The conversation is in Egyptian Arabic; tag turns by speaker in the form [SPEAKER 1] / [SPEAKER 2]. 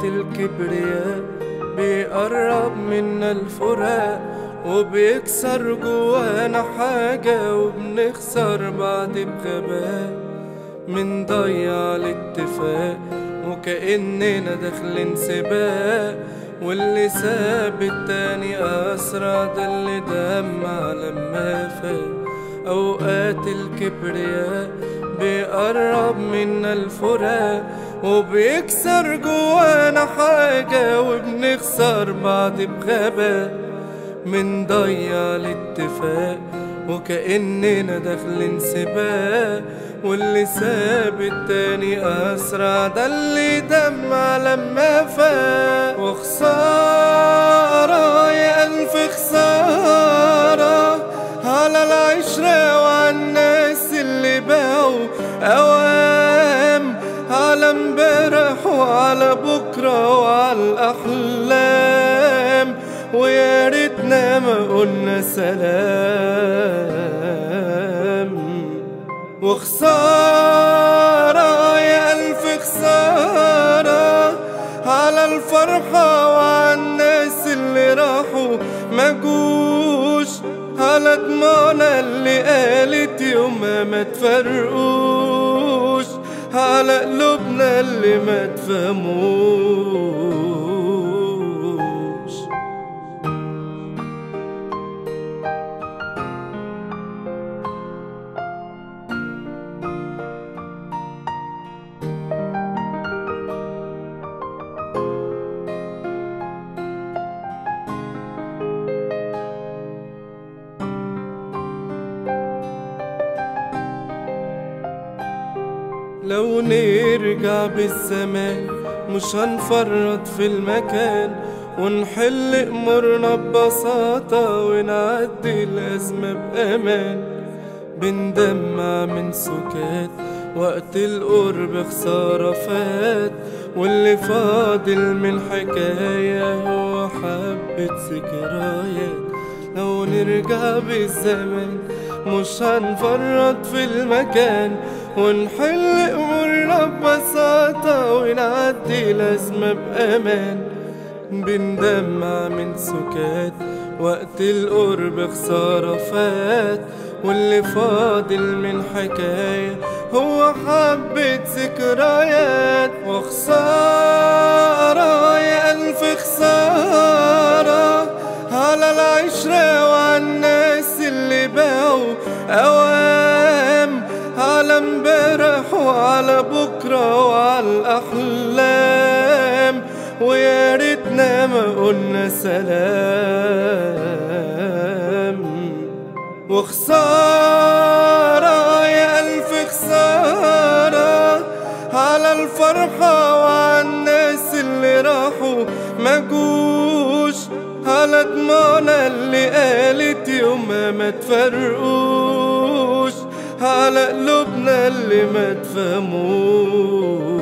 [SPEAKER 1] الكبرياء بيقرب منا الفراق وبيكسر جوانا حاجة وبنخسر بعض بغباء منضيع الاتفاق وكأننا داخلين سباق واللي ساب التاني أسرع ده اللي دمع لما فاق أوقات الكبرياء بيقرب منا الفراق وبيكسر جوانا حاجة وبنخسر بعض بغباء منضيع الاتفاق وكأننا داخلين سباق واللي ساب التاني أسرع ده اللي دمع لما فاق وخسارة يا ألف خسارة على العشرة وعلى الناس اللي باعوا أوام على امبارح وعلى بكرة وعلى الأحلام ويا ريتنا ما قلنا سلام وخسارة يا ألف خسارة على الفرحة وعلى الناس اللي راحوا ما جوش على دموعنا اللي قالت يوم ما تفرقوش على قلوبنا اللي ما تفهموش لو نرجع بالزمان مش هنفرط في المكان ونحل أمورنا ببساطة ونعدي الأزمة بأمان بندمع من سكات وقت القرب خسارة فات واللي فاضل من حكاية هو حبة ذكريات لو نرجع بالزمان مش هنفرط في المكان ونحل أمورنا ببساطة ونعدي الأزمة بأمان بندمع من سكات وقت القرب خسارة فات واللي فاضل من حكاية هو حبة ذكريات وخسارة يا ألف خسارة على العشرة وعلى الناس اللي باعوا أوام على امبارح وعلى بكرة وعلى الأحلام ويا ريتنا ما قلنا سلام وخسارة يا ألف خسارة على الفرحة وعلى الناس اللي راحوا ما جوش على دموعنا اللي قالت يوم ما تفرقوش على قلوبنا اللي ما تفهموش